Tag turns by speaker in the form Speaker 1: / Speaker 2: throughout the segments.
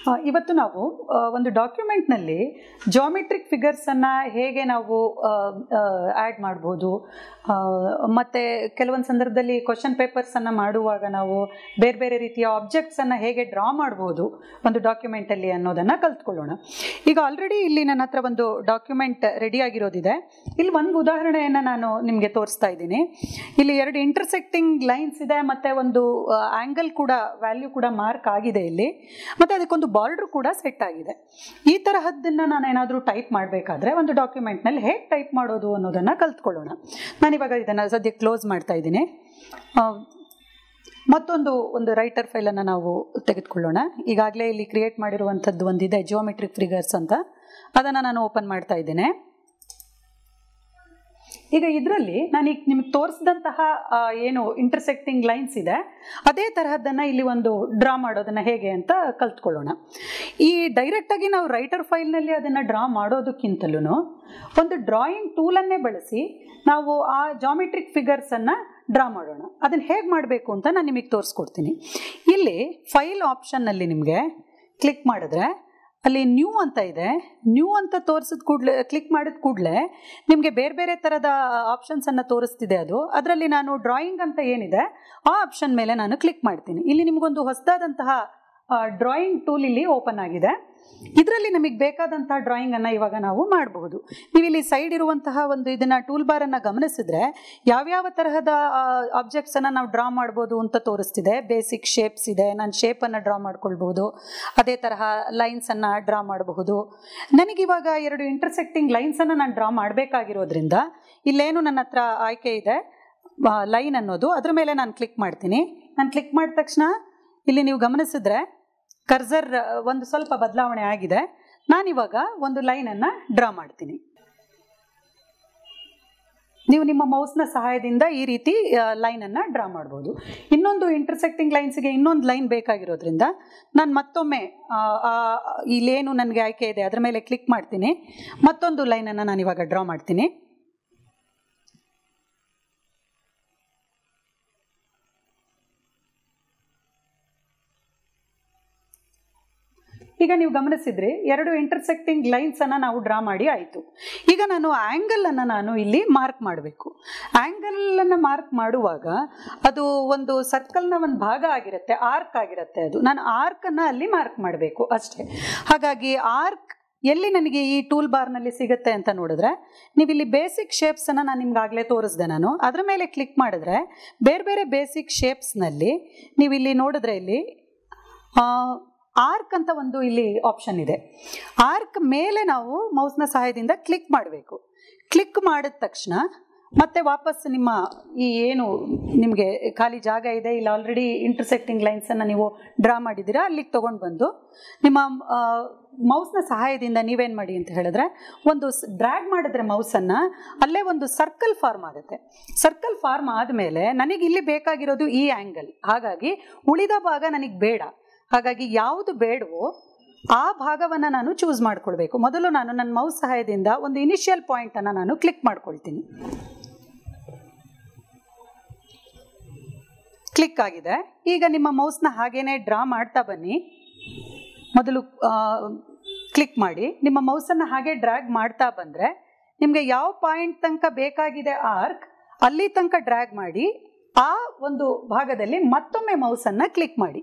Speaker 1: ಆ, ಇವತ್ತು ನಾವು ಆ, ಒಂದು ಡಾಕ್ಯುಮೆಂಟ್ನಲ್ಲಿ ಜಾಮೆಟ್ರಿಕ್ ಫಿಗರ್ಸನ್ನು ಹೇಗೆ ನಾವು ಆ್ಯಡ್ ಮಾಡ್ಬೋದು ಆ, ಮತ್ತೆ ಕೆಲವೊಂದು ಸಂದರ್ಭದಲ್ಲಿ ಕ್ವಶನ್ ಪೇಪರ್ಸನ್ನು ಮಾಡುವಾಗ ನಾವು ಬೇರೆ ಬೇರೆ ರೀತಿಯ ಆಬ್ಜೆಕ್ಟ್ಸನ್ನು ಹೇಗೆ ಡ್ರಾ ಮಾಡ್ಬೋದು ಒಂದು ಡಾಕ್ಯುಮೆಂಟಲ್ಲಿ ಅನ್ನೋದನ್ನು ಕಲ್ತ್ಕೊಳ್ಳೋಣ ಈಗ ಆಲ್ರೆಡಿ ಇಲ್ಲಿ ನನ್ನ ಹತ್ರ ಒಂದು ಡಾಕ್ಯುಮೆಂಟ್ ರೆಡಿ ಆಗಿರೋದಿದೆ ಇಲ್ಲಿ ಒಂದು ಉದಾಹರಣೆಯನ್ನು ನಾನು ನಿಮಗೆ ತೋರಿಸ್ತಾ ಇದ್ದೀನಿ ಇಲ್ಲಿ ಎರಡು ಇಂಟರ್ಸೆಕ್ಟಿಂಗ್ ಲೈನ್ಸ್ ಇದೆ ಮತ್ತು ಒಂದು ಆ್ಯಂಗಲ್ ಕೂಡ ವ್ಯಾಲ್ಯೂ ಕೂಡ ಮಾರ್ಕ್ ಆಗಿದೆ ಇಲ್ಲಿ ಮತ್ತು ಅದಕ್ಕೊಂದು ಬಾರ್ಡ್ರ್ ಕೂಡ ಸೆಟ್ ಆಗಿದೆ ಈ ತರಹದ್ದನ್ನು ನಾನು ಏನಾದರೂ ಟೈಪ್ ಮಾಡಬೇಕಾದ್ರೆ ಒಂದು ಡಾಕ್ಯುಮೆಂಟ್ನಲ್ಲಿ ಹೇಗೆ ಟೈಪ್ ಮಾಡೋದು ಅನ್ನೋದನ್ನು ಕಲ್ತ್ಕೊಳ್ಳೋಣ ನಾನಿವಾಗ ಇದನ್ನು ಸದ್ಯ ಕ್ಲೋಸ್ ಮಾಡ್ತಾ ಇದ್ದೀನಿ ಆ, ಮತ್ತೊಂದು ಒಂದು ರೈಟರ್ ಫೈಲನ್ನು ನಾವು ತೆಗೆದುಕೊಳ್ಳೋಣ ಈಗಾಗಲೇ ಇಲ್ಲಿ ಕ್ರಿಯೇಟ್ ಮಾಡಿರುವಂಥದ್ದು ಒಂದಿದೆ ಜಿಯೋಮೆಟ್ರಿಕ್ ಫಿಗರ್ಸ್ ಅಂತ ಅದನ್ನು ನಾನು ಓಪನ್ ಮಾಡ್ತಾ ಇದ್ದೇನೆ ಈಗ ಇದರಲ್ಲಿ ನಾನು ಈಗ ನಿಮ್ಗೆ ತೋರಿಸಿದಂತಹ ಆ, ಏನು ಇಂಟರ್ಸೆಕ್ಟಿಂಗ್ ಲೈನ್ಸ್ ಇದೆ ಅದೇ ತರಹದ್ದನ್ನು ಇಲ್ಲಿ ಒಂದು ಡ್ರಾ ಮಾಡೋದನ್ನು ಹೇಗೆ ಅಂತ ಕಲ್ತ್ಕೊಳ್ಳೋಣ ಈ ಡೈರೆಕ್ಟಾಗಿ ನಾವು ರೈಟರ್ ಫೈಲ್ನಲ್ಲಿ ಅದನ್ನು ಡ್ರಾ ಮಾಡೋದಕ್ಕಿಂತಲೂ ಒಂದು ಡ್ರಾಯಿಂಗ್ ಟೂಲನ್ನೇ ಬಳಸಿ ನಾವು ಆ ಜಾಮೆಟ್ರಿಕ್ ಫಿಗರ್ಸನ್ನು ಡ್ರಾ ಮಾಡೋಣ ಅದನ್ನು ಹೇಗೆ ಮಾಡಬೇಕು ಅಂತ ನಾನು ನಿಮಗೆ ತೋರಿಸ್ಕೊಡ್ತೀನಿ ಇಲ್ಲಿ ಫೈಲ್ ಆಪ್ಷನ್ನಲ್ಲಿ ನಿಮಗೆ ಕ್ಲಿಕ್ ಮಾಡಿದ್ರೆ ಅಲ್ಲಿ ನ್ಯೂ ಅಂತ ಇದೆ ನ್ಯೂ ಅಂತ ತೋರಿಸಿದ ಕೂಡಲೇ ಕ್ಲಿಕ್ ಮಾಡಿದ ಕೂಡಲೇ ನಿಮಗೆ ಬೇರೆ ಬೇರೆ ಥರದ ಆಪ್ಷನ್ಸನ್ನು ತೋರಿಸ್ತಿದೆ ಅದು ಅದರಲ್ಲಿ ನಾನು ಡ್ರಾಯಿಂಗ್ ಅಂತ ಏನಿದೆ ಆ ಆಪ್ಷನ್ ಮೇಲೆ ನಾನು ಕ್ಲಿಕ್ ಮಾಡ್ತೀನಿ ಇಲ್ಲಿ ನಿಮಗೊಂದು ಹೊಸದಾದಂತಹ ಡ್ರಾಯಿಂಗ್ ಟೂಲ್ ಇಲ್ಲಿ ಓಪನ್ ಆಗಿದೆ ಇದರಲ್ಲಿ ನಮಗೆ ಬೇಕಾದಂಥ ಡ್ರಾಯಿಂಗನ್ನು ಇವಾಗ ನಾವು ಮಾಡಬಹುದು ನೀವು ಇಲ್ಲಿ ಸೈಡ್ ಇರುವಂತಹ ಒಂದು ಇದನ್ನು ಟೂಲ್ ಬಾರನ್ನು ಗಮನಿಸಿದ್ರೆ ಯಾವ್ಯಾವ ತರಹದ ಆಬ್ಜೆಕ್ಟ್ಸನ್ನು ನಾವು ಡ್ರಾ ಮಾಡ್ಬೋದು ಅಂತ ತೋರಿಸ್ತಿದೆ ಬೇಸಿಕ್ ಶೇಪ್ಸ್ ಇದೆ ನಾನು ಶೇಪನ್ನು ಡ್ರಾ ಮಾಡ್ಕೊಳ್ಬೋದು ಅದೇ ತರಹ ಲೈನ್ಸನ್ನು ಡ್ರಾ ಮಾಡಬಹುದು ನನಗಿವಾಗ ಎರಡು ಇಂಟರ್ಸೆಕ್ಟಿಂಗ್ ಲೈನ್ಸನ್ನು ನಾನು ಡ್ರಾ ಮಾಡಬೇಕಾಗಿರೋದ್ರಿಂದ ಇಲ್ಲೇನು ನನ್ನ ಹತ್ರ ಆಯ್ಕೆ ಇದೆ ಲೈನ್ ಅನ್ನೋದು ಅದ್ರ ಮೇಲೆ ನಾನು ಕ್ಲಿಕ್ ಮಾಡ್ತೀನಿ ನಾನು ಕ್ಲಿಕ್ ಮಾಡಿದ ತಕ್ಷಣ ಇಲ್ಲಿ ನೀವು ಗಮನಿಸಿದ್ರೆ ಕರ್ಸರ್ ಒಂದು ಸ್ವಲ್ಪ ಬದಲಾವಣೆ ಆಗಿದೆ ನಾನಿವಾಗ ಒಂದು ಲೈನನ್ನು ಡ್ರಾ ಮಾಡ್ತೀನಿ ನೀವು ನಿಮ್ಮ ಮೌಸ್ನ ಸಹಾಯದಿಂದ ಈ ರೀತಿ ಲೈನನ್ನು ಡ್ರಾ ಮಾಡ್ಬೋದು ಇನ್ನೊಂದು ಇಂಟರ್ಸೆಕ್ಟಿಂಗ್ ಲೈನ್ಸ್ಗೆ ಇನ್ನೊಂದು ಲೈನ್ ಬೇಕಾಗಿರೋದ್ರಿಂದ ನಾನು ಮತ್ತೊಮ್ಮೆ ಆ, ಆ, ಇಲ್ಲೇನು ನನಗೆ ಆಯ್ಕೆ ಇದೆ ಅದರ ಮೇಲೆ ಕ್ಲಿಕ್ ಮಾಡ್ತೀನಿ ಮತ್ತೊಂದು ಲೈನನ್ನು ನಾನು ಇವಾಗ ಡ್ರಾ ಮಾಡ್ತೀನಿ ಈಗ ನೀವು ಗಮನಿಸಿದ್ರಿ ಎರಡು ಇಂಟರ್ಸೆಕ್ಟಿಂಗ್ ಲೈನ್ಸ್ ಅನ್ನ ನಾವು ಡ್ರಾ ಮಾಡಿ ಆಯಿತು ಈಗ ನಾನು ಆ್ಯಂಗಲ್ ಅನ್ನ ನಾನು ಇಲ್ಲಿ ಮಾರ್ಕ್ ಮಾಡಬೇಕು ಆ್ಯಂಗಲ್ ಅನ್ನ ಮಾರ್ಕ್ ಮಾಡುವಾಗ ಅದು ಒಂದು ಸರ್ಕಲ್ನ ಒಂದು ಭಾಗ ಆಗಿರುತ್ತೆ ಆರ್ಕ್ ಆಗಿರುತ್ತೆ ಅದು ನಾನು ಆರ್ಕ್ ಅನ್ನ ಅಲ್ಲಿ ಮಾರ್ಕ್ ಮಾಡಬೇಕು ಅಷ್ಟೇ ಹಾಗಾಗಿ ಆರ್ಕ್ ಎಲ್ಲಿ ನನಗೆ ಈ ಟೂಲ್ ಬಾರ್ನಲ್ಲಿ ಸಿಗುತ್ತೆ ಅಂತ ನೋಡಿದ್ರೆ ನೀವು ಇಲ್ಲಿ ಬೇಸಿಕ್ ಶೇಪ್ಸನ್ನು ನಾನು ನಿಮ್ಗಾಗಲೇ ತೋರಿಸ್ದೆ ನಾನು ಅದರ ಮೇಲೆ ಕ್ಲಿಕ್ ಮಾಡಿದ್ರೆ ಬೇರೆ ಬೇರೆ ಬೇಸಿಕ್ ಶೇಪ್ಸ್ನಲ್ಲಿ ನೀವು ಇಲ್ಲಿ ನೋಡಿದ್ರೆ ಇಲ್ಲಿ ಆರ್ಕ್ ಅಂತ ಒಂದು ಇಲ್ಲಿ ಆಪ್ಷನ್ ಇದೆ ಆರ್ಕ್ ಮೇಲೆ ನಾವು ಮೌಸ್ನ ಸಹಾಯದಿಂದ ಕ್ಲಿಕ್ ಮಾಡಬೇಕು ಕ್ಲಿಕ್ ಮಾಡಿದ ತಕ್ಷಣ ಮತ್ತೆ ವಾಪಸ್ ನಿಮ್ಮ ಈ ಏನು ನಿಮಗೆ ಖಾಲಿ ಜಾಗ ಇದೆ ಇಲ್ಲಿ ಆಲ್ರೆಡಿ ಇಂಟರ್ಸೆಕ್ಟಿಂಗ್ ಲೈನ್ಸನ್ನು ನೀವು ಡ್ರಾ ಮಾಡಿದ್ದೀರಾ ಅಲ್ಲಿಗೆ ತೊಗೊಂಡು ಬಂದು ನಿಮ್ಮ ಮೌಸ್ನ ಸಹಾಯದಿಂದ ನೀವೇನು ಮಾಡಿ ಅಂತ ಹೇಳಿದ್ರೆ ಒಂದು ಡ್ರ್ಯಾಗ್ ಮಾಡಿದ್ರೆ ಮೌಸನ್ನು ಅಲ್ಲೇ ಒಂದು ಸರ್ಕಲ್ ಫಾರ್ಮ್ ಆಗುತ್ತೆ ಸರ್ಕಲ್ ಫಾರ್ಮ್ ಆದಮೇಲೆ ನನಗೆ ಇಲ್ಲಿ ಬೇಕಾಗಿರೋದು ಈ ಆ್ಯಂಗಲ್ ಹಾಗಾಗಿ ಉಳಿದ ಭಾಗ ನನಗೆ ಬೇಡ ಹಾಗಾಗಿ ಯಾವುದು ಬೇಡವೋ ಆ ಭಾಗವನ್ನು ನಾನು ಚೂಸ್ ಮಾಡ್ಕೊಳ್ಬೇಕು ಮೊದಲು ನಾನು ನನ್ನ ಮೌಸ್ ಸಹಾಯದಿಂದ ಒಂದು ಇನಿಷಿಯಲ್ ಪಾಯಿಂಟನ್ನು ನಾನು ಕ್ಲಿಕ್ ಮಾಡ್ಕೊಳ್ತೀನಿ ಕ್ಲಿಕ್ ಆಗಿದೆ ಈಗ ನಿಮ್ಮ ಮೌಸ್ನ ಹಾಗೇನೆ ಡ್ರಾ ಮಾಡ್ತಾ ಬನ್ನಿ ಮೊದಲು ಕ್ಲಿಕ್ ಮಾಡಿ ನಿಮ್ಮ ಮೌಸನ್ನು ಹಾಗೆ ಡ್ರ್ಯಾಗ್ ಮಾಡ್ತಾ ಬಂದರೆ ನಿಮಗೆ ಯಾವ ಪಾಯಿಂಟ್ ತನಕ ಬೇಕಾಗಿದೆ ಆರ್ಕ್ ಅಲ್ಲಿ ತನಕ ಡ್ರ್ಯಾಗ್ ಮಾಡಿ ಆ ಒಂದು ಭಾಗದಲ್ಲಿ ಮತ್ತೊಮ್ಮೆ ಮೌಸನ್ನು ಕ್ಲಿಕ್ ಮಾಡಿ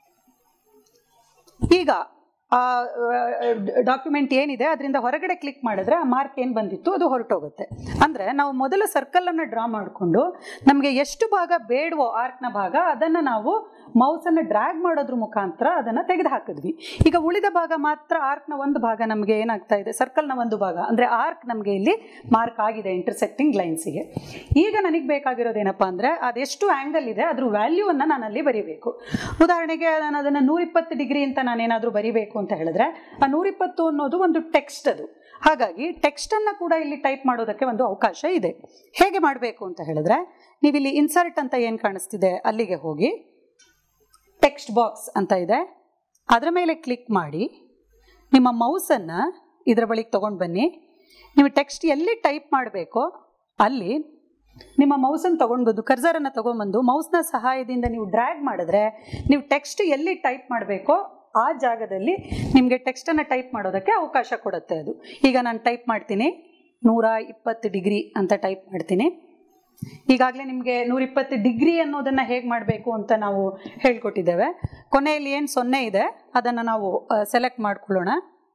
Speaker 1: ಈಗ ಆ ಡಾಕ್ಯುಮೆಂಟ್ ಏನಿದೆ ಅದರಿಂದ ಹೊರಗಡೆ ಕ್ಲಿಕ್ ಮಾಡಿದ್ರೆ ಆ ಮಾರ್ಕ್ ಏನು ಬಂದಿತ್ತು ಅದು ಹೊರಟೋಗುತ್ತೆ ಅಂದರೆ ನಾವು ಮೊದಲು ಸರ್ಕಲನ್ನು ಡ್ರಾ ಮಾಡಿಕೊಂಡು ನಮಗೆ ಎಷ್ಟು ಭಾಗ ಬೇಡವೋ ಆರ್ಕ್ನ ಭಾಗ ಅದನ್ನು ನಾವು ಮೌಸನ್ನು ಡ್ರ್ಯಾಗ್ ಮಾಡೋದ್ರ ಮುಖಾಂತರ ಅದನ್ನು ತೆಗೆದು ಹಾಕಿದ್ವಿ ಈಗ ಉಳಿದ ಭಾಗ ಮಾತ್ರ ಆರ್ಕ್ನ ಒಂದು ಭಾಗ ನಮಗೆ ಏನಾಗ್ತಾ ಇದೆ ಸರ್ಕಲ್ನ ಒಂದು ಭಾಗ ಅಂದರೆ ಆರ್ಕ್ ನಮಗೆ ಇಲ್ಲಿ ಮಾರ್ಕ್ ಆಗಿದೆ ಇಂಟರ್ಸೆಕ್ಟಿಂಗ್ ಲೈನ್ಸಿಗೆ ಈಗ ನನಗೆ ಬೇಕಾಗಿರೋದೇನಪ್ಪ ಅಂದರೆ ಅದೆಷ್ಟು ಆ್ಯಂಗಲ್ ಇದೆ ಅದ್ರ ವ್ಯಾಲ್ಯೂವನ್ನು ನಾನು ಅಲ್ಲಿ ಬರೀಬೇಕು ಉದಾಹರಣೆಗೆ ನಾನು ಅದನ್ನು ನೂರಿಪ್ಪತ್ತು ಡಿಗ್ರಿ ಅಂತ ನಾನೇನಾದರೂ ಬರೀಬೇಕು ಅಂತ ಹೇಳಿದ್ರೆ ಆ ನೂರಿಪ್ಪತ್ತು ಅನ್ನೋದು ಒಂದು ಟೆಕ್ಸ್ಟ್ ಅದು ಹಾಗಾಗಿ ಟೆಕ್ಸ್ಟನ್ನು ಕೂಡ ಇಲ್ಲಿ ಟೈಪ್ ಮಾಡೋದಕ್ಕೆ ಒಂದು ಅವಕಾಶ ಇದೆ ಹೇಗೆ ಮಾಡಬೇಕು ಅಂತ ಹೇಳಿದ್ರೆ ನೀವಿಲ್ಲಿ ಇನ್ಸರ್ಟ್ ಅಂತ ಏನು ಕಾಣಿಸ್ತಿದೆ ಅಲ್ಲಿಗೆ ಹೋಗಿ ಟೆಕ್ಸ್ಟ್ ಬಾಕ್ಸ್ ಅಂತ ಇದೆ ಅದರ ಮೇಲೆ ಕ್ಲಿಕ್ ಮಾಡಿ ನಿಮ್ಮ ಮೌಸನ್ನು ಇದರ ಬಳಿಗೆ ತೊಗೊಂಡು ಬನ್ನಿ ನೀವು ಟೆಕ್ಸ್ಟ್ ಎಲ್ಲಿ ಟೈಪ್ ಮಾಡಬೇಕೋ ಅಲ್ಲಿ ನಿಮ್ಮ ಮೌಸನ್ನು ತೊಗೊಂಡ್ಬಂದು ಕರ್ಸರನ್ನು ತೊಗೊಂಬಂದು ಮೌಸ್ನ ಸಹಾಯದಿಂದ ನೀವು ಡ್ರ್ಯಾಗ್ ಮಾಡಿದ್ರೆ ನೀವು ಟೆಕ್ಸ್ಟ್ ಎಲ್ಲಿ ಟೈಪ್ ಮಾಡಬೇಕೋ ಆ ಜಾಗದಲ್ಲಿ ನಿಮಗೆ ಟೆಕ್ಸ್ಟನ್ನು ಟೈಪ್ ಮಾಡೋದಕ್ಕೆ ಅವಕಾಶ ಕೊಡುತ್ತೆ ಅದು ಈಗ ನಾನು ಟೈಪ್ ಮಾಡ್ತೀನಿ ನೂರ ಇಪ್ಪತ್ತು ಡಿಗ್ರಿ ಅಂತ ಟೈಪ್ ಮಾಡ್ತೀನಿ ಈಗಾಗಲೇ ನಿಮಗೆ ನೂರಿಪ್ಪತ್ತು ಡಿಗ್ರಿ ಅನ್ನೋದನ್ನು ಹೇಗೆ ಮಾಡಬೇಕು ಅಂತ ನಾವು ಹೇಳ್ಕೊಟ್ಟಿದ್ದೇವೆ ಕೊನೆಯಲ್ಲಿ ಏನು ಸೊನ್ನೆ ಇದೆ ಅದನ್ನು ನಾವು ಸೆಲೆಕ್ಟ್ ಮಾಡ್ಕೊಳ್ಳೋಣ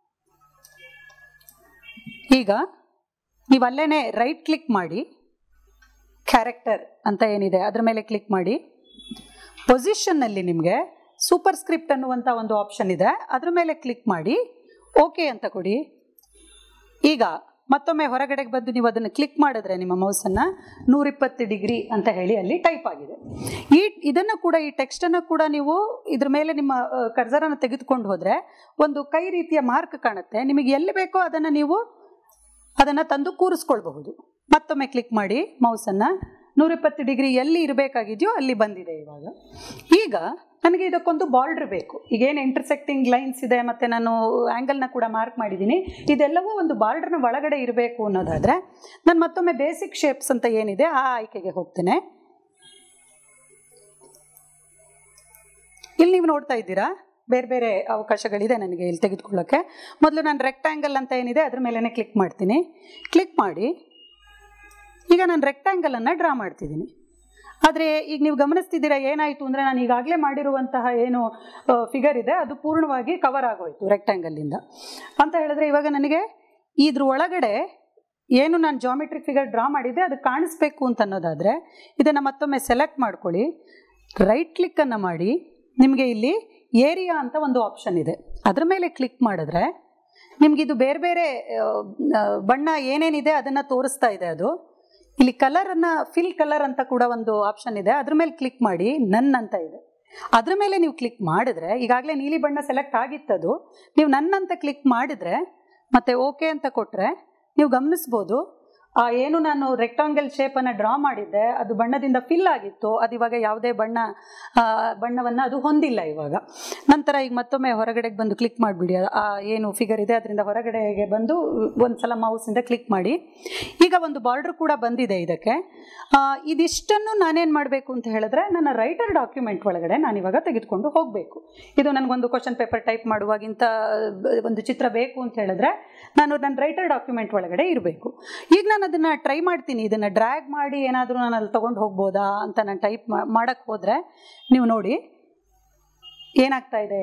Speaker 1: ಈಗ ನೀವು ಅಲ್ಲೇ ರೈಟ್ ಕ್ಲಿಕ್ ಮಾಡಿ ಕ್ಯಾರೆಕ್ಟರ್ ಅಂತ ಏನಿದೆ ಅದರ ಮೇಲೆ ಕ್ಲಿಕ್ ಮಾಡಿ ಪೊಸಿಷನ್ನಲ್ಲಿ ನಿಮಗೆ ಸೂಪರ್ ಸ್ಕ್ರಿಪ್ಟ್ ಅನ್ನುವಂಥ ಒಂದು ಆಪ್ಷನ್ ಇದೆ ಅದರ ಮೇಲೆ ಕ್ಲಿಕ್ ಮಾಡಿ ಓಕೆ ಅಂತ ಕೊಡಿ ಈಗ ಮತ್ತೊಮ್ಮೆ ಹೊರಗಡೆಗೆ ಬಂದು ನೀವು ಅದನ್ನು ಕ್ಲಿಕ್ ಮಾಡಿದ್ರೆ ನಿಮ್ಮ ಮೌಸನ್ನು ನೂರಿಪ್ಪತ್ತು ಡಿಗ್ರಿ ಅಂತ ಹೇಳಿ ಅಲ್ಲಿ ಟೈಪ್ ಆಗಿದೆ ಈ ಇದನ್ನು ಕೂಡ ಈ ಟೆಕ್ಸ್ಟನ್ನು ಕೂಡ ನೀವು ಇದ್ರ ಮೇಲೆ ನಿಮ್ಮ ಕರ್ಸರನ್ನು ತೆಗೆದುಕೊಂಡು ಹೋದರೆ ಒಂದು ಕೈ ರೀತಿಯ ಮಾರ್ಕ್ ಕಾಣುತ್ತೆ ನಿಮಗೆ ಎಲ್ಲಿ ಬೇಕೋ ಅದನ್ನು ನೀವು ಅದನ್ನು ತಂದು ಕೂರಿಸ್ಕೊಳ್ಬಹುದು ಮತ್ತೊಮ್ಮೆ ಕ್ಲಿಕ್ ಮಾಡಿ ಮೌಸನ್ನು ನೂರಿಪ್ಪತ್ತು ಡಿಗ್ರಿ ಎಲ್ಲಿ ಇರಬೇಕಾಗಿದೆಯೋ ಅಲ್ಲಿ ಬಂದಿದೆ ಇವಾಗ ಈಗ ನನಗೆ ಇದಕ್ಕೊಂದು ಬಾರ್ಡ್ರ್ ಬೇಕು ಈಗೇನು ಇಂಟರ್ಸೆಕ್ಟಿಂಗ್ ಲೈನ್ಸ್ ಇದೆ ಮತ್ತು ನಾನು ಆ್ಯಂಗಲ್ನ ಕೂಡ ಮಾರ್ಕ್ ಮಾಡಿದ್ದೀನಿ ಇದೆಲ್ಲವೂ ಒಂದು ಬಾರ್ಡ್ರ್ನ ಒಳಗಡೆ ಇರಬೇಕು ಅನ್ನೋದಾದರೆ ನಾನು ಮತ್ತೊಮ್ಮೆ ಬೇಸಿಕ್ ಶೇಪ್ಸ್ ಅಂತ ಏನಿದೆ ಆ ಆಯ್ಕೆಗೆ ಹೋಗ್ತೇನೆ ಇಲ್ಲಿ ನೀವು ನೋಡ್ತಾ ಇದ್ದೀರಾ ಬೇರೆ ಬೇರೆ ಅವಕಾಶಗಳಿದೆ ನನಗೆ ಇಲ್ಲಿ ತೆಗೆದುಕೊಳ್ಳೋಕ್ಕೆ ಮೊದಲು ನಾನು ರೆಕ್ಟ್ಯಾಂಗಲ್ ಅಂತ ಏನಿದೆ ಅದ್ರ ಮೇಲೇ ಕ್ಲಿಕ್ ಮಾಡ್ತೀನಿ ಕ್ಲಿಕ್ ಮಾಡಿ ಈಗ ನಾನು ರೆಕ್ಟ್ಯಾಂಗಲನ್ನು ಡ್ರಾ ಮಾಡ್ತಿದ್ದೀನಿ ಆದರೆ ಈಗ ನೀವು ಗಮನಿಸ್ತಿದ್ದೀರಾ ಏನಾಯಿತು ಅಂದರೆ ನಾನು ಈಗಾಗಲೇ ಮಾಡಿರುವಂತಹ ಏನು ಫಿಗರ್ ಇದೆ ಅದು ಪೂರ್ಣವಾಗಿ ಕವರ್ ಆಗೋಯ್ತು ರೆಕ್ಟ್ಯಾಂಗಲ್ಲಿಂದ ಅಂತ ಹೇಳಿದ್ರೆ ಇವಾಗ ನನಗೆ ಇದ್ರ ಒಳಗಡೆ ಏನು ನಾನು ಜಾಮೆಟ್ರಿಕ್ ಫಿಗರ್ ಡ್ರಾ ಮಾಡಿದ್ದೆ ಅದು ಕಾಣಿಸ್ಬೇಕು ಅಂತ ಅನ್ನೋದಾದರೆ ಇದನ್ನು ಮತ್ತೊಮ್ಮೆ ಸೆಲೆಕ್ಟ್ ಮಾಡ್ಕೊಳ್ಳಿ ರೈಟ್ ಕ್ಲಿಕ್ಕನ್ನು ಮಾಡಿ ನಿಮಗೆ ಇಲ್ಲಿ ಏರಿಯಾ ಅಂತ ಒಂದು ಆಪ್ಷನ್ ಇದೆ ಅದರ ಮೇಲೆ ಕ್ಲಿಕ್ ಮಾಡಿದ್ರೆ ನಿಮಗಿದು ಬೇರೆ ಬೇರೆ ಬಣ್ಣ ಏನೇನಿದೆ ಅದನ್ನು ತೋರಿಸ್ತಾ ಇದೆ ಅದು ಇಲ್ಲಿ ಕಲರನ್ನು ಫಿಲ್ ಕಲರ್ ಅಂತ ಕೂಡ ಒಂದು ಆಪ್ಷನ್ ಇದೆ ಅದ್ರ ಮೇಲೆ ಕ್ಲಿಕ್ ಮಾಡಿ ನನ್ ಅಂತ ಇದೆ ಅದ್ರ ಮೇಲೆ ನೀವು ಕ್ಲಿಕ್ ಮಾಡಿದ್ರೆ ಈಗಾಗಲೇ ನೀಲಿ ಬಣ್ಣ ಸೆಲೆಕ್ಟ್ ಆಗಿತ್ತದು ನೀವು ನನ್ನ ಅಂತ ಕ್ಲಿಕ್ ಮಾಡಿದ್ರೆ ಮತ್ತೆ ಓಕೆ ಅಂತ ಕೊಟ್ಟರೆ ನೀವು ಗಮನಿಸ್ಬೋದು ಆ ಏನು ನಾನು ರೆಕ್ಟಾಂಗಲ್ ಶೇಪನ್ನು ಡ್ರಾ ಮಾಡಿದ್ದೆ ಅದು ಬಣ್ಣದಿಂದ ಫಿಲ್ ಆಗಿತ್ತು ಅದು ಇವಾಗ ಯಾವುದೇ ಬಣ್ಣ ಬಣ್ಣವನ್ನು ಅದು ಹೊಂದಿಲ್ಲ ಇವಾಗ ನಂತರ ಈಗ ಮತ್ತೊಮ್ಮೆ ಹೊರಗಡೆಗೆ ಬಂದು ಕ್ಲಿಕ್ ಮಾಡಿಬಿಡಿ ಆ ಏನು ಫಿಗರ್ ಇದೆ ಅದರಿಂದ ಹೊರಗಡೆಗೆ ಬಂದು ಒಂದು ಸಲ ಮೌಸಿಂದ ಕ್ಲಿಕ್ ಮಾಡಿ ಈಗ ಒಂದು ಬಾರ್ಡ್ರ್ ಕೂಡ ಬಂದಿದೆ ಇದಕ್ಕೆ ಇದಿಷ್ಟನ್ನು ನಾನೇನು ಮಾಡಬೇಕು ಅಂತ ಹೇಳಿದ್ರೆ ನನ್ನ ರೈಟರ್ ಡಾಕ್ಯುಮೆಂಟ್ ಒಳಗಡೆ ನಾನು ಇವಾಗ ತೆಗೆದುಕೊಂಡು ಹೋಗಬೇಕು ಇದು ನನಗೊಂದು ಕ್ವಶನ್ ಪೇಪರ್ ಟೈಪ್ ಮಾಡುವಾಗಿಂತ ಒಂದು ಚಿತ್ರ ಬೇಕು ಅಂತ ಹೇಳಿದ್ರೆ ನಾನು ನನ್ನ ರೈಟರ್ ಡಾಕ್ಯುಮೆಂಟ್ ಒಳಗಡೆ ಇರಬೇಕು ಈಗ ನಾನು ಅದನ್ನು ಟ್ರೈ ಮಾಡ್ತೀನಿ ಇದನ್ನು ಡ್ರ್ಯಾಗ್ ಮಾಡಿ ಏನಾದರೂ ನಾನು ಅಲ್ಲಿ ತೊಗೊಂಡು ಹೋಗ್ಬೋದಾ ಅಂತ ನಾನು ಟೈಪ್ ಮಾಡೋಕ್ಕೆ ಹೋದರೆ ನೀವು ನೋಡಿ ಏನಾಗ್ತಾ ಇದೆ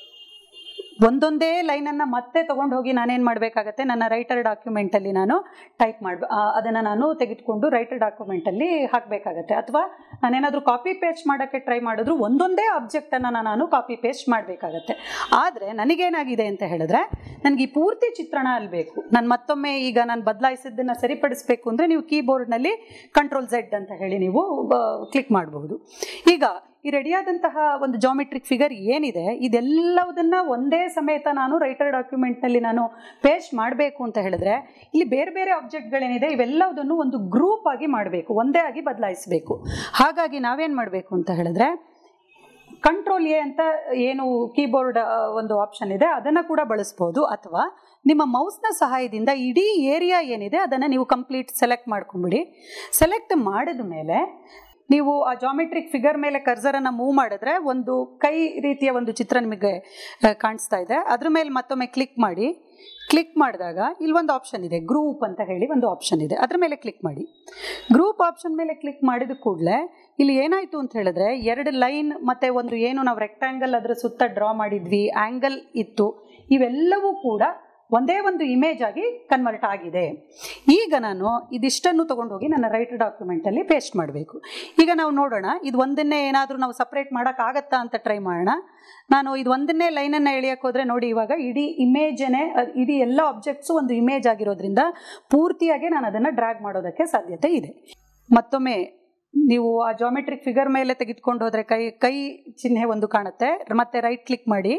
Speaker 1: ಒಂದೊಂದೇ ಲೈನನ್ನು ಮತ್ತೆ ತೊಗೊಂಡು ಹೋಗಿ ನಾನೇನು ಮಾಡಬೇಕಾಗತ್ತೆ ನನ್ನ ರೈಟರ್ ಡಾಕ್ಯುಮೆಂಟಲ್ಲಿ ನಾನು ಟೈಪ್ ಮಾಡಿ ಅದನ್ನು ನಾನು ತೆಗೆದುಕೊಂಡು ರೈಟರ್ ಡಾಕ್ಯುಮೆಂಟಲ್ಲಿ ಹಾಕಬೇಕಾಗತ್ತೆ ಅಥವಾ ನಾನೇನಾದರೂ ಕಾಪಿ ಪೇಸ್ಟ್ ಮಾಡೋಕ್ಕೆ ಟ್ರೈ ಮಾಡಿದ್ರು ಒಂದೊಂದೇ ಆಬ್ಜೆಕ್ಟನ್ನು ನಾನು ಕಾಪಿ ಪೇಸ್ಟ್ ಮಾಡಬೇಕಾಗತ್ತೆ ಆದರೆ ನನಗೇನಾಗಿದೆ ಅಂತ ಹೇಳಿದ್ರೆ ನನಗೆ ಈ ಪೂರ್ತಿ ಚಿತ್ರಣ ಅಲ್ಲಿ ಬೇಕು ನಾನು ಮತ್ತೊಮ್ಮೆ ಈಗ ನಾನು ಬದಲಾಯಿಸಿದ್ದನ್ನು ಸರಿಪಡಿಸಬೇಕು ಅಂದರೆ ನೀವು ಕೀಬೋರ್ಡ್ನಲ್ಲಿ ಕಂಟ್ರೋಲ್ ಝೆಡ್ ಅಂತ ಹೇಳಿ ನೀವು ಕ್ಲಿಕ್ ಮಾಡಬಹುದು ಈಗ ಈ ರೆಡಿಯಾದಂತಹ ಒಂದು ಜಾಮೆಟ್ರಿಕ್ ಫಿಗರ್ ಏನಿದೆ ಇದೆಲ್ಲವುದನ್ನ ಒಂದೇ ಸಮೇತ ನಾನು ರೈಟರ್ ಡಾಕ್ಯುಮೆಂಟ್ನಲ್ಲಿ ನಾನು ಪೇಸ್ಟ್ ಮಾಡಬೇಕು ಅಂತ ಹೇಳಿದ್ರೆ ಇಲ್ಲಿ ಬೇರೆ ಬೇರೆ ಆಬ್ಜೆಕ್ಟ್ಗಳೇನಿದೆ ಇವೆಲ್ಲವುದನ್ನು ಒಂದು ಗ್ರೂಪ್ ಆಗಿ ಮಾಡಬೇಕು ಒಂದೇ ಆಗಿ ಬದಲಾಯಿಸಬೇಕು ಹಾಗಾಗಿ ನಾವೇನು ಮಾಡಬೇಕು ಅಂತ ಹೇಳಿದ್ರೆ ಕಂಟ್ರೋಲ್ ಎ ಅಂತ ಏನು ಕೀಬೋರ್ಡ್ ಒಂದು ಆಪ್ಷನ್ ಇದೆ ಅದನ್ನು ಕೂಡ ಬಳಸ್ಬೋದು ಅಥವಾ ನಿಮ್ಮ ಮೌಸ್ನ ಸಹಾಯದಿಂದ ಇಡೀ ಏರಿಯಾ ಏನಿದೆ ಅದನ್ನು ನೀವು ಕಂಪ್ಲೀಟ್ ಸೆಲೆಕ್ಟ್ ಮಾಡ್ಕೊಂಬಿಡಿ ಸೆಲೆಕ್ಟ್ ಮಾಡಿದ ಮೇಲೆ ನೀವು ಆ ಜಾಮೆಟ್ರಿಕ್ ಫಿಗರ್ ಮೇಲೆ ಕರ್ಸರನ್ನು ಮೂವ್ ಮಾಡಿದ್ರೆ ಒಂದು ಕೈ ರೀತಿಯ ಒಂದು ಚಿತ್ರ ನಿಮಗೆ ಕಾಣಿಸ್ತಾ ಇದೆ ಅದ್ರ ಮೇಲೆ ಮತ್ತೊಮ್ಮೆ ಕ್ಲಿಕ್ ಮಾಡಿ ಕ್ಲಿಕ್ ಮಾಡಿದಾಗ ಇಲ್ಲೊಂದು ಆಪ್ಷನ್ ಇದೆ ಗ್ರೂಪ್ ಅಂತ ಹೇಳಿ ಒಂದು ಆಪ್ಷನ್ ಇದೆ ಅದ್ರ ಮೇಲೆ ಕ್ಲಿಕ್ ಮಾಡಿ ಗ್ರೂಪ್ ಆಪ್ಷನ್ ಮೇಲೆ ಕ್ಲಿಕ್ ಮಾಡಿದ ಕೂಡಲೇ ಇಲ್ಲಿ ಏನಾಯಿತು ಅಂತ ಹೇಳಿದ್ರೆ ಎರಡು ಲೈನ್ ಮತ್ತು ಒಂದು ಏನು ನಾವು ರೆಕ್ಟ್ಯಾಂಗಲ್ ಅದರ ಸುತ್ತ ಡ್ರಾ ಮಾಡಿದ್ವಿ ಆ್ಯಂಗಲ್ ಇತ್ತು ಇವೆಲ್ಲವೂ ಕೂಡ ಒಂದೇ ಒಂದು ಇಮೇಜ್ ಆಗಿ ಕನ್ವರ್ಟ್ ಆಗಿದೆ ಈಗ ನಾನು ಇದಿಷ್ಟನ್ನು ತೊಗೊಂಡೋಗಿ ನನ್ನ ರೈಟರ್ ಡಾಕ್ಯುಮೆಂಟಲ್ಲಿ ಪೇಸ್ಟ್ ಮಾಡಬೇಕು ಈಗ ನಾವು ನೋಡೋಣ ಇದು ಒಂದನ್ನೇ ಏನಾದರೂ ನಾವು ಸಪ್ರೇಟ್ ಮಾಡೋಕ್ಕಾಗತ್ತಾ ಅಂತ ಟ್ರೈ ಮಾಡೋಣ ನಾನು ಇದು ಒಂದನ್ನೇ ಲೈನನ್ನು ಎಳೆಯೋಕೆ ಹೋದರೆ ನೋಡಿ ಇವಾಗ ಇಡೀ ಇಮೇಜನೇ ಇಡೀ ಎಲ್ಲ ಆಬ್ಜೆಕ್ಟ್ಸು ಒಂದು ಇಮೇಜ್ ಆಗಿರೋದ್ರಿಂದ ಪೂರ್ತಿಯಾಗಿ ನಾನು ಅದನ್ನು ಡ್ರ್ಯಾಗ್ ಮಾಡೋದಕ್ಕೆ ಸಾಧ್ಯತೆ ಇದೆ ಮತ್ತೊಮ್ಮೆ ನೀವು ಆ ಜಾಮೆಟ್ರಿಕ್ ಫಿಗರ್ ಮೇಲೆ ತೆಗೆದುಕೊಂಡು ಹೋದರೆ ಕೈ ಕೈ ಚಿಹ್ನೆ ಒಂದು ಕಾಣುತ್ತೆ ಮತ್ತೆ ರೈಟ್ ಕ್ಲಿಕ್ ಮಾಡಿ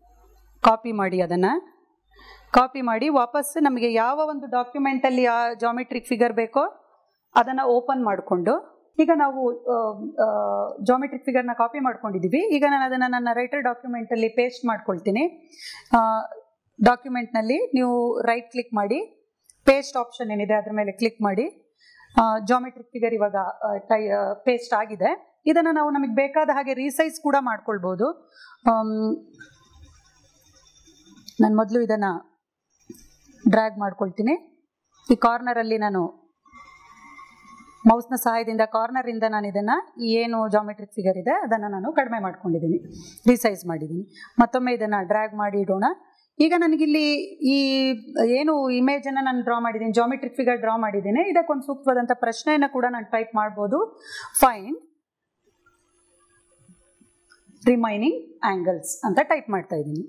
Speaker 1: ಕಾಪಿ ಮಾಡಿ ಅದನ್ನು ಕಾಪಿ ಮಾಡಿ ವಾಪಸ್ ನಮಗೆ ಯಾವ ಒಂದು ಡಾಕ್ಯುಮೆಂಟಲ್ಲಿ ಆ ಜಾಮೆಟ್ರಿಕ್ ಫಿಗರ್ ಬೇಕೋ ಅದನ್ನು ಓಪನ್ ಮಾಡಿಕೊಂಡು ಈಗ ನಾವು ಜಾಮೆಟ್ರಿಕ್ ಫಿಗರ್ನ ಕಾಪಿ ಮಾಡ್ಕೊಂಡಿದ್ದೀವಿ ಈಗ ನಾನು ಅದನ್ನು ನನ್ನ ರೈಟರ್ ಡಾಕ್ಯುಮೆಂಟಲ್ಲಿ ಪೇಸ್ಟ್ ಮಾಡ್ಕೊಳ್ತೀನಿ ಡಾಕ್ಯುಮೆಂಟ್ನಲ್ಲಿ ನೀವು ರೈಟ್ ಕ್ಲಿಕ್ ಮಾಡಿ ಪೇಸ್ಟ್ ಆಪ್ಷನ್ ಏನಿದೆ ಅದ್ರ ಮೇಲೆ ಕ್ಲಿಕ್ ಮಾಡಿ ಜಾಮೆಟ್ರಿಕ್ ಫಿಗರ್ ಇವಾಗ ಟೈ ಪೇಸ್ಟ್ ಆಗಿದೆ ಇದನ್ನು ನಾವು ನಮಗೆ ಬೇಕಾದ ಹಾಗೆ ರೀಸೈಸ್ ಕೂಡ ಮಾಡ್ಕೊಳ್ಬೋದು ನಾನು ಮೊದಲು ಇದನ್ನು ಡ್ರ್ಯಾಗ್ ಮಾಡ್ಕೊಳ್ತೀನಿ ಈ ಕಾರ್ನರಲ್ಲಿ ನಾನು ಮೌಸ್ನ ಸಹಾಯದಿಂದ ಕಾರ್ನರಿಂದ ನಾನು ಇದನ್ನು ಏನು ಜಾಮೆಟ್ರಿಕ್ ಫಿಗರ್ ಇದೆ ಅದನ್ನು ನಾನು ಕಡಿಮೆ ಮಾಡ್ಕೊಂಡಿದ್ದೀನಿ ರಿಸೈಸ್ ಮಾಡಿದ್ದೀನಿ ಮತ್ತೊಮ್ಮೆ ಇದನ್ನು ಡ್ರ್ಯಾಗ್ ಮಾಡಿ ಇಡೋಣ ಈಗ ನನಗಿಲ್ಲಿ ಈ ಏನು ಇಮೇಜನ್ನು ನಾನು ಡ್ರಾ ಮಾಡಿದ್ದೀನಿ ಜಾಮೆಟ್ರಿಕ್ ಫಿಗರ್ ಡ್ರಾ ಮಾಡಿದ್ದೀನಿ ಇದಕ್ಕೊಂದು ಸೂಕ್ತವಾದಂಥ ಪ್ರಶ್ನೆಯನ್ನು ಕೂಡ ನಾನು ಟೈಪ್ ಮಾಡ್ಬೋದು ಫೈನ್ ರಿಮೈನಿಂಗ್ ಆ್ಯಂಗಲ್ಸ್ ಅಂತ ಟೈಪ್ ಮಾಡ್ತಾ ಇದ್ದೀನಿ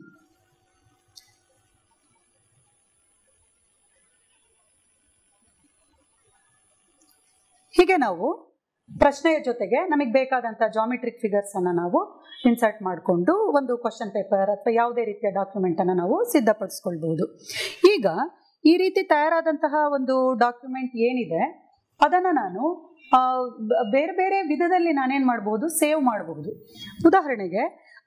Speaker 1: ಹೀಗೆ ನಾವು ಪ್ರಶ್ನೆಯ ಜೊತೆಗೆ ನಮಗೆ ಬೇಕಾದಂಥ ಜಾಮೆಟ್ರಿಕ್ ಫಿಗರ್ಸನ್ನು ನಾವು ಇನ್ಸರ್ಟ್ ಮಾಡಿಕೊಂಡು ಒಂದು ಕ್ವಶನ್ ಪೇಪರ್ ಅಥವಾ ಯಾವುದೇ ರೀತಿಯ ಡಾಕ್ಯುಮೆಂಟನ್ನು ನಾವು ಸಿದ್ಧಪಡಿಸ್ಕೊಳ್ಬೋದು ಈಗ ಈ ರೀತಿ ತಯಾರಾದಂತಹ ಒಂದು ಡಾಕ್ಯುಮೆಂಟ್ ಏನಿದೆ ಅದನ್ನು ನಾನು ಆ, ಬ- ಬೇರೆ ಬೇರೆ ವಿಧದಲ್ಲಿ ನಾನೇನು ಮಾಡ್ಬೋದು ಸೇವ್ ಮಾಡಬಹುದು ಉದಾಹರಣೆಗೆ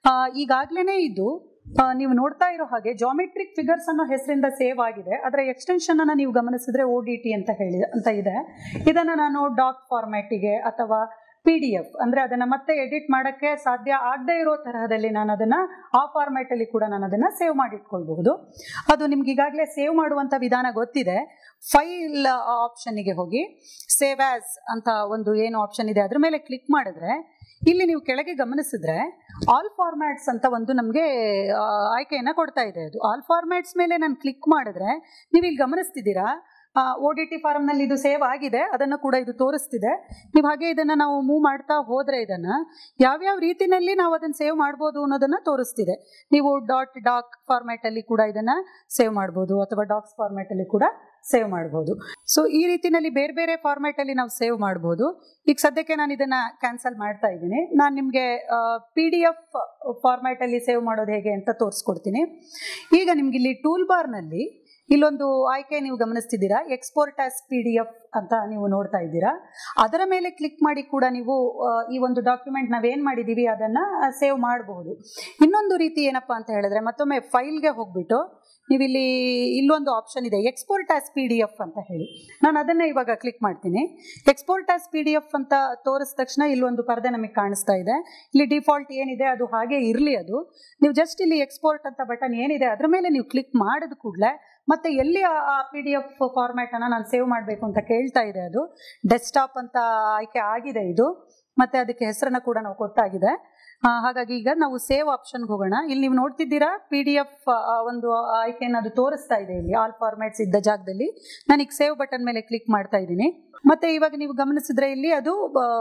Speaker 1: ಈಗಾಗಲೇ ಇದು ಆ, ನೀವು ನೋಡ್ತಾ ಇರೋ ಹಾಗೆ ಜಾಮೆಟ್ರಿಕ್ ಫಿಗರ್ಸ್ ಅನ್ನೋ ಹೆಸರಿಂದ ಸೇವ್ ಆಗಿದೆ ಅದರ ಎಕ್ಸ್ಟೆನ್ಷನ್ ಅನ್ನು ನೀವು ಗಮನಿಸಿದ್ರೆ ಓ ಡಿ ಟಿ ಅಂತ ಹೇಳಿ ಅಂತ ಇದೆ ಇದನ್ನು ನಾನು ಡಾಕ್ ಫಾರ್ಮ್ಯಾಟಿಗೆ ಅಥವಾ ಪಿ ಡಿ ಎಫ್ ಅಂದರೆ ಅದನ್ನು ಮತ್ತೆ ಎಡಿಟ್ ಮಾಡೋಕ್ಕೆ ಸಾಧ್ಯ ಆಗದೇ ಇರೋ ತರಹದಲ್ಲಿ ನಾನು ಅದನ್ನು ಆ ಫಾರ್ಮ್ಯಾಟಲ್ಲಿ ಕೂಡ ನಾನು ಅದನ್ನು ಸೇವ್ ಮಾಡಿಟ್ಕೊಳ್ಬಹುದು ಅದು ನಿಮ್ಗೆ ಈಗಾಗಲೇ ಸೇವ್ ಮಾಡುವಂಥ ವಿಧಾನ ಗೊತ್ತಿದೆ ಫೈಲ್ ಆಪ್ಷನ್ನಿಗೆ ಹೋಗಿ ಸೇವ್ ಆ್ಯಸ್ ಅಂತ ಒಂದು ಏನು ಆಪ್ಷನ್ ಇದೆ ಅದ್ರ ಮೇಲೆ ಕ್ಲಿಕ್ ಮಾಡಿದ್ರೆ ಇಲ್ಲಿ ನೀವು ಕೆಳಗೆ ಗಮನಿಸಿದ್ರೆ ಆಲ್ ಫಾರ್ಮ್ಯಾಟ್ಸ್ ಅಂತ ಒಂದು ನಮಗೆ ಆಯ್ಕೆಯನ್ನು ಕೊಡ್ತಾ ಇದೆ ಅದು ಆಲ್ ಫಾರ್ಮ್ಯಾಟ್ಸ್ ಮೇಲೆ ನಾನು ಕ್ಲಿಕ್ ಮಾಡಿದ್ರೆ ನೀವು ಇಲ್ಲಿ ಗಮನಿಸ್ತಿದ್ದೀರಾ ಒ ಡಿ ಟಿ ಫಾರಮ್ನಲ್ಲಿ ಇದು ಸೇವ್ ಆಗಿದೆ ಅದನ್ನು ಕೂಡ ಇದು ತೋರಿಸ್ತಿದೆ ನೀವು ಹಾಗೆ ಇದನ್ನು ನಾವು ಮೂವ್ ಮಾಡ್ತಾ ಹೋದರೆ ಇದನ್ನು ಯಾವ್ಯಾವ ರೀತಿನಲ್ಲಿ ನಾವು ಅದನ್ನು ಸೇವ್ ಮಾಡ್ಬೋದು ಅನ್ನೋದನ್ನು ತೋರಿಸ್ತಿದೆ ನೀವು ಡಾಟ್ ಡಾಕ್ ಫಾರ್ಮ್ಯಾಟಲ್ಲಿ ಕೂಡ ಇದನ್ನು ಸೇವ್ ಮಾಡ್ಬೋದು ಅಥವಾ ಡಾಕ್ಸ್ ಫಾರ್ಮ್ಯಾಟಲ್ಲಿ ಕೂಡ ಸೇವ್ ಮಾಡ್ಬೋದು ಸೊ ಈ ರೀತಿನಲ್ಲಿ ಬೇರೆ ಬೇರೆ ಫಾರ್ಮ್ಯಾಟಲ್ಲಿ ನಾವು ಸೇವ್ ಮಾಡ್ಬೋದು ಈಗ ಸದ್ಯಕ್ಕೆ ನಾನು ಇದನ್ನು ಕ್ಯಾನ್ಸಲ್ ಮಾಡ್ತಾ ಇದ್ದೀನಿ ನಾನು ನಿಮಗೆ ಪಿ ಡಿ ಎಫ್ ಫಾರ್ಮ್ಯಾಟಲ್ಲಿ ಸೇವ್ ಮಾಡೋದು ಹೇಗೆ ಅಂತ ತೋರಿಸ್ಕೊಡ್ತೀನಿ ಈಗ ನಿಮ್ಗೆ ಇಲ್ಲಿ ಟೂಲ್ ಬಾರ್ನಲ್ಲಿ ಇಲ್ಲೊಂದು ಆಯ್ಕೆ ನೀವು ಗಮನಿಸ್ತಿದ್ದೀರಾ export as P D F ಅಂತ ನೀವು ನೋಡ್ತಾ ಇದ್ದೀರಾ ಅದರ ಮೇಲೆ ಕ್ಲಿಕ್ ಮಾಡಿ ಕೂಡ ನೀವು ಆ, ಈ ಒಂದು ಡಾಕ್ಯುಮೆಂಟ್ ನಾವೇನು ಮಾಡಿದ್ದೀವಿ ಅದನ್ನು ಸೇವ್ ಮಾಡಬಹುದು ಇನ್ನೊಂದು ರೀತಿ ಏನಪ್ಪ ಅಂತ ಹೇಳಿದ್ರೆ ಮತ್ತೊಮ್ಮೆ ಫೈಲ್ಗೆ ಹೋಗ್ಬಿಟ್ಟು ನೀವಿಲ್ಲಿ ಇಲ್ಲೊಂದು ಆಪ್ಷನ್ ಇದೆ export as P D F ಅಂತ ಹೇಳಿ ನಾನು ಅದನ್ನೇ ಇವಾಗ ಕ್ಲಿಕ್ ಮಾಡ್ತೀನಿ export as P D F ಅಂತ ತೋರಿಸಿದ ತಕ್ಷಣ ಇಲ್ಲೊಂದು ಪರದೆ ನಮಗೆ ಕಾಣಿಸ್ತಾ ಇದೆ ಇಲ್ಲಿ ಡಿಫಾಲ್ಟ್ ಏನಿದೆ ಅದು ಹಾಗೆ ಇರಲಿ ಅದು ನೀವು ಜಸ್ಟ್ ಇಲ್ಲಿ ಎಕ್ಸ್ಪೋರ್ಟ್ ಅಂತ ಬಟನ್ ಏನಿದೆ ಅದ್ರ ಮೇಲೆ ನೀವು ಕ್ಲಿಕ್ ಮಾಡಿದ ಕೂಡಲೇ ಮತ್ತೆ ಎಲ್ಲಿ ಆ ಪಿ ಡಿ ಎಫ್ ಫಾರ್ಮ್ಯಾಟನ್ನು ನಾನು ಸೇವ್ ಮಾಡಬೇಕು ಅಂತ ಕೇಳ್ತಾ ಇದೆ ಅದು ಡೆಸ್ಕ್ಟಾಪ್ ಅಂತ ಆಯ್ಕೆ ಆಗಿದೆ ಇದು ಮತ್ತೆ ಅದಕ್ಕೆ ಹೆಸರನ್ನು ಕೂಡ ನಾವು ಕೊಟ್ಟಾಗಿದೆ ಆ, ಹಾಗಾಗಿ ಈಗ ನಾವು ಸೇವ್ ಆಪ್ಷನ್ಗೆ ಹೋಗೋಣ ಇಲ್ಲಿ ನೀವು ನೋಡ್ತಿದ್ದೀರಾ ಪಿ ಡಿ ಎಫ್ ಒಂದು ಆಯ್ಕೆಯನ್ನು ಅದು ತೋರಿಸ್ತಾ ಇದೆ ಇಲ್ಲಿ ಆಲ್ ಫಾರ್ಮ್ಯಾಟ್ಸ್ ಇದ್ದ ಜಾಗದಲ್ಲಿ ನಾನೀಗ ಸೇವ್ ಬಟನ್ ಮೇಲೆ ಕ್ಲಿಕ್ ಮಾಡ್ತಾ ಇದ್ದೀನಿ ಮತ್ತೆ ಇವಾಗ ನೀವು ಗಮನಿಸಿದ್ರೆ ಇಲ್ಲಿ ಅದು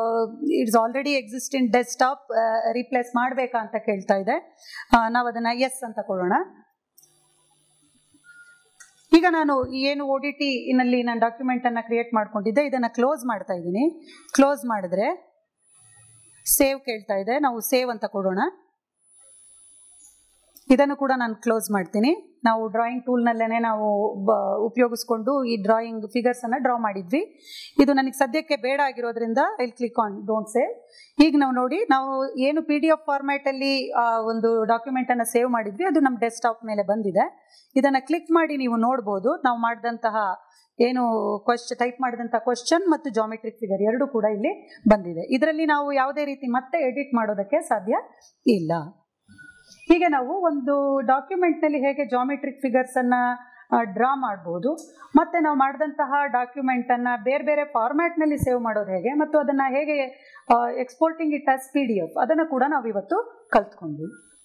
Speaker 1: it's already exist in desktop replace ಮಾಡಬೇಕಾ ಅಂತ ಕೇಳ್ತಾ ಇದೆ ಆ, ನಾವು ಅದನ್ನು ಎಸ್ ಅಂತ ಕೊಡೋಣ ಈಗ ನಾನು ಈ ಏನು ಒ ಡಿ ಟಿ ನಲ್ಲಿ ನಾನು ಡಾಕ್ಯುಮೆಂಟ್ ಅನ್ನ ಕ್ರಿಯೇಟ್ ಮಾಡ್ಕೊಂಡಿದ್ದೆ ಇದನ್ನ ಕ್ಲೋಸ್ ಮಾಡ್ತಾ ಇದ್ದೀನಿ ಕ್ಲೋಸ್ ಮಾಡಿದ್ರೆ ಸೇವ್ ಕೇಳ್ತಾ ಇದೆ ನಾವು ಸೇವ್ ಅಂತ ಕೊಡೋಣ ಇದನ್ನು ಕೂಡ ನಾನು ಕ್ಲೋಸ್ ಮಾಡ್ತೀನಿ ನಾವು ಡ್ರಾಯಿಂಗ್ ಟೂಲ್ನಲ್ಲೇ ನಾವು ಬ ಉಪಯೋಗಿಸ್ಕೊಂಡು ಈ ಡ್ರಾಯಿಂಗ್ ಫಿಗರ್ಸನ್ನು ಡ್ರಾ ಮಾಡಿದ್ವಿ ಇದು ನನಗೆ ಸದ್ಯಕ್ಕೆ ಬೇಡ ಆಗಿರೋದ್ರಿಂದ I click on don't save ಈಗ ನಾವು ನೋಡಿ ನಾವು ಏನು ಪಿ ಡಿ ಎಫ್ ಫಾರ್ಮ್ಯಾಟಲ್ಲಿ ಒಂದು ಡಾಕ್ಯುಮೆಂಟನ್ನು ಸೇವ್ ಮಾಡಿದ್ವಿ ಅದು ನಮ್ಮ ಡೆಸ್ಕ್ಟಾಪ್ ಮೇಲೆ ಬಂದಿದೆ ಇದನ್ನು ಕ್ಲಿಕ್ ಮಾಡಿ ನೀವು ನೋಡ್ಬೋದು ನಾವು ಮಾಡಿದಂತಹ ಏನು ಕ್ವಶ್ ಟೈಪ್ ಮಾಡಿದಂಥ ಕ್ವಶನ್ ಮತ್ತು ಜಾಮೆಟ್ರಿಕ್ ಫಿಗರ್ ಎರಡೂ ಕೂಡ ಇಲ್ಲಿ ಬಂದಿದೆ ಇದರಲ್ಲಿ ನಾವು ಯಾವುದೇ ರೀತಿ ಮತ್ತೆ ಎಡಿಟ್ ಮಾಡೋದಕ್ಕೆ ಸಾಧ್ಯ ಇಲ್ಲ ಹೀಗೆ ನಾವು ಒಂದು ಡಾಕ್ಯುಮೆಂಟ್ನಲ್ಲಿ ಹೇಗೆ ಜಾಮೆಟ್ರಿಕ್ ಫಿಗರ್ಸನ್ನು ಡ್ರಾ ಮಾಡ್ಬೋದು ಮತ್ತು ನಾವು ಮಾಡಿದಂತಹ ಡಾಕ್ಯುಮೆಂಟನ್ನು ಬೇರೆ ಬೇರೆ ಫಾರ್ಮ್ಯಾಟ್ನಲ್ಲಿ ಸೇವ್ ಮಾಡೋದು ಹೇಗೆ ಮತ್ತು ಅದನ್ನು ಹೇಗೆ exporting it as P D F ಅದನ್ನು ಕೂಡ ನಾವು ಇವತ್ತು ಕಲ್ತ್ಕೊಂಡ್ವಿ